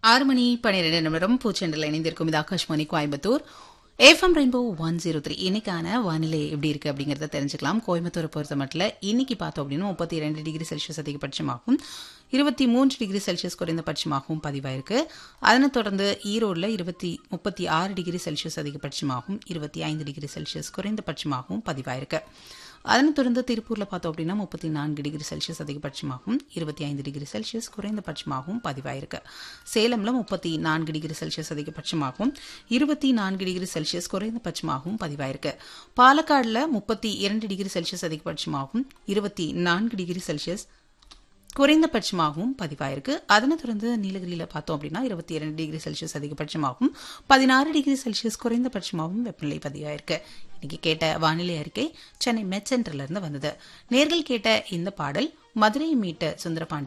ஆறு மணி பன்னிரெண்டு நிமிடம் பூச்செண்டில் இணைந்திருக்கும் இது Akashvani Coimbatore FM rainbow one zero three இன்னைக்கான வானிலை எப்படி இருக்கு அப்படிங்கறத தெரிஞ்சுக்கலாம் கோயம்புத்தூரை பொறுத்த மட்டும் இன்னைக்கு பார்த்தோம் அப்படின்னா முப்பத்தி ரெண்டு டிகிரி செல்சியஸ் அதிகபட்சமாகவும் இருபத்தி மூன்று டிகிரி செல்சியஸ் குறைந்தபட்சமாகவும் பதிவாயிருக்கு அதனைத் தொடர்ந்து ஈரோடுல இருபத்தி முப்பத்தி ஆறு டிகிரி செல்சியஸ் அதிகபட்சமாகவும் இருபத்தி ஐந்து டிகிரி செல்சியஸ் குறைந்தபட்சமாகவும் பதிவாயிருக்கு அதனைத் தொடர்ந்து திருப்பூர்ல பார்த்தோம் அப்படின்னா முப்பத்தி நான்கு டிகிரி செல்சியஸ் அதிகபட்சமாகவும் இருபத்தி ஐந்து டிகிரி செல்சியஸ் குறைந்தபட்சமாகவும் பதிவாயிருக்கு சேலம்ல முப்பத்தி நான்கு டிகிரி செல்சியஸ் அதிகபட்சமாகவும் இருபத்தி நான்கு டிகிரி செல்சியஸ் குறைந்தபட்சமாகவும் பதிவாயிருக்கு பாலக்காடுல முப்பத்தி இரண்டு டிகிரி செல்சியஸ் அதிகபட்சமாகவும் இருபத்தி நான்கு டிகிரி செல்சியஸ் குறைந்தபட்சமாகவும் பதிவாயிருக்கு அதனைத் தொடர்ந்து நீலகிரியில் பார்த்தோம் அப்படின்னா இருபத்தி இரண்டு டிகிரி செல்சியஸ் அதிகபட்சமாகவும் பதினாறு டிகிரி செல்சியஸ் குறைந்தபட்சமாகவும் வெப்பநிலை பதிவாயிருக்கு இன்னைக்கு கேட்ட வானிலை அறிக்கை சென்னை மெட் சென்டர்ல இருந்து வந்தது நேர்கள் கேட்ட இந்த பாடல் மதுரையை மீட்ட சுந்தரபாண்டி